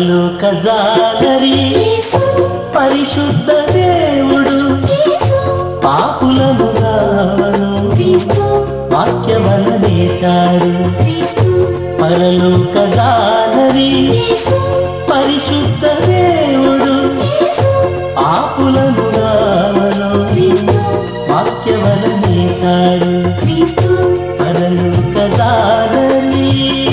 పరలోక జాలరి పరిశుద్ధ దేవుడు పాపులను రావను వాక్యవలనేశాడు పరలోక జాలరి పరిశుద్ధ దేవుడు పాపులను రావను వాక్యవలనేశాడు పరలోక జాలరి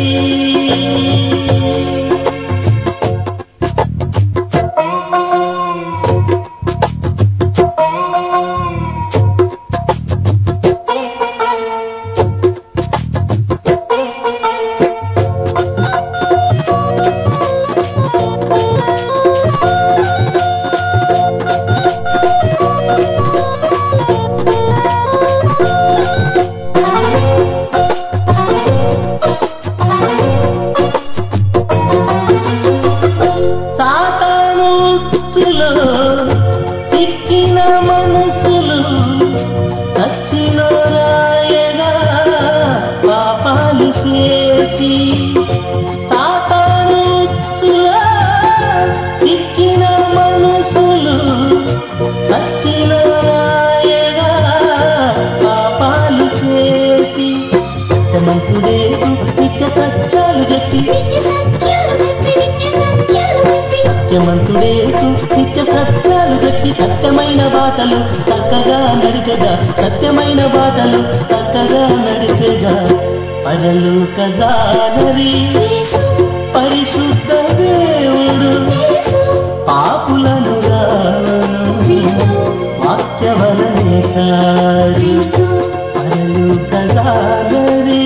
సాతాను ఉచ్చులో చిక్కిన మనసులు సచ్చిన రాయగా పాపాలు చేసి సాతాను ఉచ్చులో చిక్కిన మనసులు సచ్చిన రాయగా పాపాలు చేసి సత్యమంతుడేసు నిత్య సత్యాలు చెప్పి సత్యమంతుడేసు నిత్య సత్యాలు చెప్పి సత్యమైన బాటలు చక్కగా నడిపెగా సత్యమైన బాటలు చక్కగా నడిపెగా పరలోక జాలరి పరిశుద్ధ దేవుడు పాపులను రావను వాక్యవలనేశాడు పరలోక జాలరి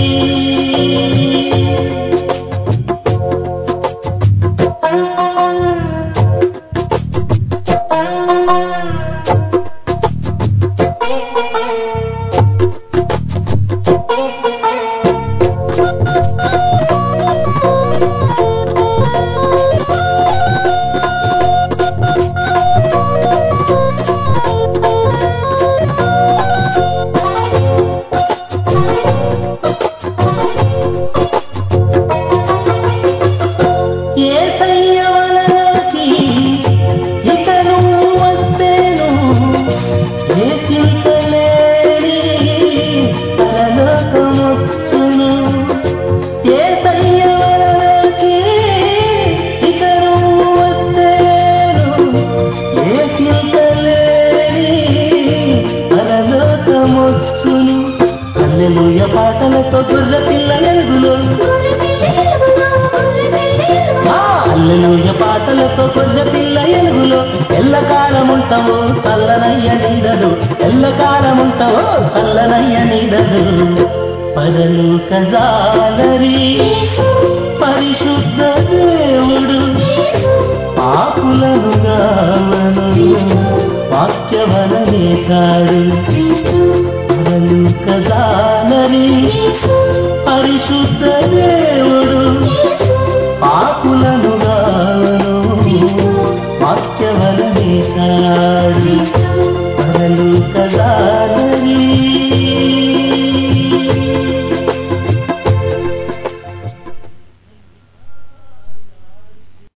ఏసయ్య వలనకి ఇక నువ్వు వస్తేను ఏ చింతలేని పరలోకమొచ్చును ఏసయ్య వలనకి ఇక నువ్వు వస్తేను ఏ చింతలేని పరలోకమొచ్చును అల్లెలుయ పాటలతో గుర్ర పిల్ల ఎరుగులో అల్లెలుయ పాటలతో కొద్ద పిల్ల ఎలుగులో ఎల్లకాలముంటవో చల్లనయ్య నీడదు ఎల్లకాలముంటవో చల్లనయ్య నీడదు పరలోక జాలరి పరిశుద్ధ దేవుడు పాపులను గావను వాక్యవలనేశాడు పరలోక జాలరి పరిశుద్ధ దేవుడు పాపులను గావను వాక్యవలనేశాడు పరలోక జాలరి